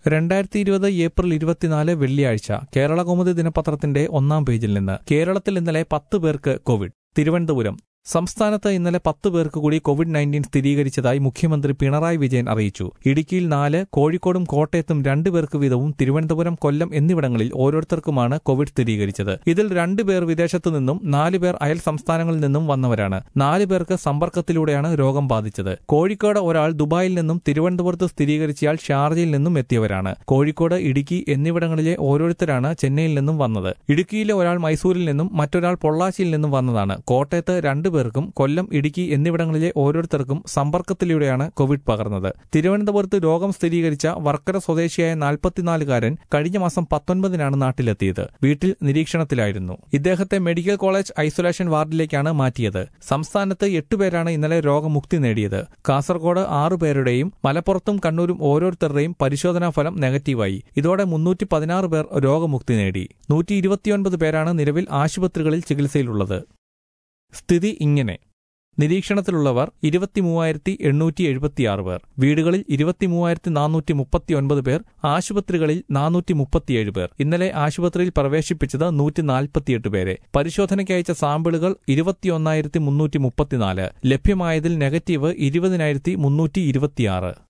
രണ്ടായിരത്തി ഇരുപത് ഏപ്രിൽ ഇരുപത്തിനാല് വെള്ളിയാഴ്ച കേരള കൗമുദി ദിനപത്രത്തിന്റെ ഒന്നാം പേജിൽ നിന്ന് കേരളത്തിൽ ഇന്നലെ പത്ത് പേർക്ക് കോവിഡ് തിരുവനന്തപുരം സംസ്ഥാനത്ത് ഇന്നലെ പത്ത് പേർക്ക് കൂടി കോവിഡ് നയൻറ്റീൻ സ്ഥിരീകരിച്ചതായി മുഖ്യമന്ത്രി പിണറായി വിജയൻ അറിയിച്ചു ഇടുക്കിയിൽ നാല് കോഴിക്കോടും കോട്ടയത്തും രണ്ടു പേർക്ക് വീതവും തിരുവനന്തപുരം കൊല്ലം എന്നിവിടങ്ങളിൽ ഓരോരുത്തർക്കുമാണ് കോവിഡ് സ്ഥിരീകരിച്ചത് ഇതിൽ രണ്ടു പേർ വിദേശത്തു നിന്നും നാല് പേർ അയൽ സംസ്ഥാനങ്ങളിൽ നിന്നും വന്നവരാണ് നാല് പേർക്ക് സമ്പർക്കത്തിലൂടെയാണ് രോഗം ബാധിച്ചത് കോഴിക്കോട് ഒരാൾ ദുബായിൽ നിന്നും തിരുവനന്തപുരത്ത് സ്ഥിരീകരിച്ചയാൾ ഷാർജയിൽ നിന്നും എത്തിയവരാണ് കോഴിക്കോട് ഇടുക്കി എന്നിവിടങ്ങളിലെ ഓരോരുത്തരാണ് ചെന്നൈയിൽ നിന്നും വന്നത് ഇടുക്കിയിലെ ഒരാൾ മൈസൂരിൽ നിന്നും മറ്റൊരാൾ പൊള്ളാച്ചിയിൽ നിന്നും വന്നതാണ് കോട്ടയത്ത് രണ്ടു പേർക്കും കൊല്ലം ഇടുക്കി എന്നിവിടങ്ങളിലെ ഓരോരുത്തർക്കും സമ്പർക്കത്തിലൂടെയാണ് കോവിഡ് പകർന്നത് തിരുവനന്തപുരത്ത് രോഗം സ്ഥിരീകരിച്ച വർക്കര സ്വദേശിയായ നാൽപ്പത്തിനാലുകാരൻ കഴിഞ്ഞ മാസം പത്തൊൻപതിനാണ് നാട്ടിലെത്തിയത് വീട്ടിൽ നിരീക്ഷണത്തിലായിരുന്നു ഇദ്ദേഹത്തെ മെഡിക്കൽ കോളേജ് ഐസൊലേഷൻ വാർഡിലേക്കാണ് മാറ്റിയത് സംസ്ഥാനത്ത് എട്ടുപേരാണ് ഇന്നലെ രോഗമുക്തി നേടിയത് കാസർഗോഡ് ആറു പേരുടെയും മലപ്പുറത്തും കണ്ണൂരും ഓരോരുത്തരുടെയും പരിശോധനാ ഫലം നെഗറ്റീവായി ഇതോടെ മുന്നൂറ്റി പതിനാറ് പേർ രോഗമുക്തി നേടി നൂറ്റി ഇരുപത്തിയൊൻപത് പേരാണ് നിലവിൽ ആശുപത്രികളിൽ ചികിത്സയിലുള്ളത് സ്ഥിതി ഇങ്ങനെ നിരീക്ഷണത്തിലുള്ളവർ ഇരുപത്തിമൂവായിരത്തി എണ്ണൂറ്റി എഴുപത്തിയാറ് പേർ വീടുകളിൽ ഇരുപത്തിമൂവായിരത്തി നാനൂറ്റി മുപ്പത്തിയൊൻപത് പേർ ആശുപത്രികളിൽ നാനൂറ്റി മുപ്പത്തിയേഴ് പേർ ഇന്നലെ ആശുപത്രിയിൽ പ്രവേശിപ്പിച്ചത് നൂറ്റി നാൽപ്പത്തിയെട്ട് പേരെ പരിശോധനയ്ക്ക് അയച്ച സാമ്പിളുകൾ ഇരുപത്തിയൊന്നായിരത്തി മുന്നൂറ്റി മുപ്പത്തിനാല് ലഭ്യമായതിൽ നെഗറ്റീവ് ഇരുപതിനായിരത്തി മുന്നൂറ്റി ഇരുപത്തിയാറ്